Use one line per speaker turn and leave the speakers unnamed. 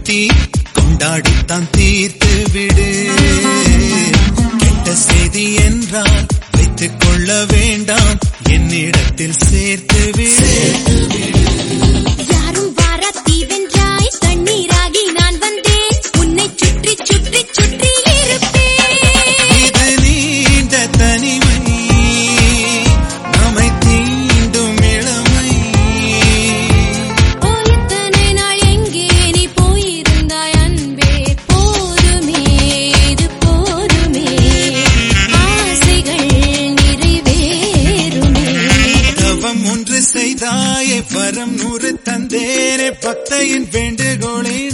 குத்தி கொண்டாடித்தான் தீர்த்து விடு கெட்ட செய்தி என்றால் வைத்துக் கொள்ள வேண்டாம் என்னிடத்தில் சேர்த்து விடு
யாரும் வாராத்தி வென்றாய் தண்ணீராகி நான் வந்தேன் உன்னை சுற்றி சுற்றி சுற்றி இருப்பேன்
இது நீண்ட தனிமை நம்மை தீண்டும் இளமை
ஓ இத்தனை நாள் எங்கே நீ போயிருந்தாய் அன்பே போதுமே இது போதுமே ஆசைகள் நிறைவேறுமே
தவம் ஒன்று செய்தாயே வரம் நூறு தந்தேனே பக்தையின் வேண்டுகோளை